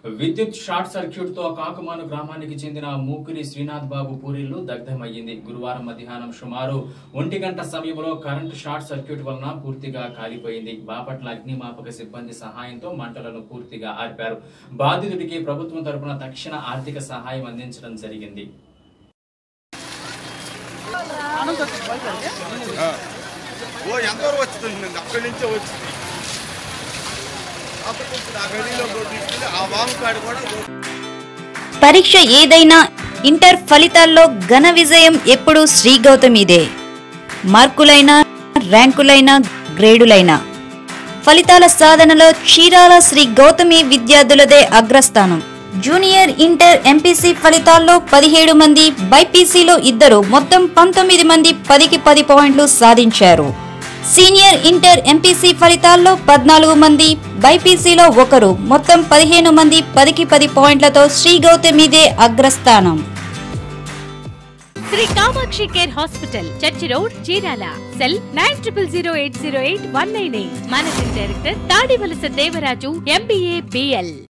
విద్యుత్ short circuit తో కాకుమాను గ్రామానికి చెందిన మూకిరి శ్రీనాథ్ బాబు పూరిల్లు దగ్ధమయ్యింది గురువారం మధ్యాహ్నం సుమారు ఒంటి గంట సమయంలో కరెంటు షార్ట్ సర్క్యూట్ వలన పూర్తిగా కాలిపోయింది బాపట్ల అగ్నిమాపక సిబ్బంది సహాయంతో మంటలను పూర్తిగా ఆర్పారు బాధితుడికి ప్రభుత్వం తరపున తక్షణ ఆర్థిక సహాయం అందించడం జరిగింది ఓ ఎంతవరకు వచ్చింది అక్కడి నుంచే వచ్చింది అక్కడికి వచ్చి ఆ గదిలో తీసుకెళ్ళి ఆ వాము కాడ కూడా పరీక్ష ఏదైనా ఇంటర్ ఫలితాల్లో ఘన విజయం ఎప్పుడూ శ్రీ గౌతమిదే మార్కులైనా ర్యాంకులైనా గ్రేడులైనా ఫలితాల సాధనలో చీరాల శ్రీ గౌతమి విద్యార్థులదే అగ్రస్థానం జూనియర్ ఇంటర్ ఎంపీసీ ఫలితాల్లో పదిహేడు మంది బైపీసీలో ఇద్దరు మొత్తం పంతొమ్మిది మంది పదికి పది పాయింట్లు సాధించారు సీనియర్ ఇంటర్ ఎంపీసీ ఫలితాల్లో పద్నాలుగు మంది బైపీసీలో ఒకరు మొత్తం పదిహేను మంది పదికి పది పాయింట్లతో శ్రీ గౌతమిదే అగ్రస్థానం Sri Kamakshi care hospital church road Chirala cell nine triple zero eight zero eight one nine eight managing director Tadivalasa Devaraju MBA BL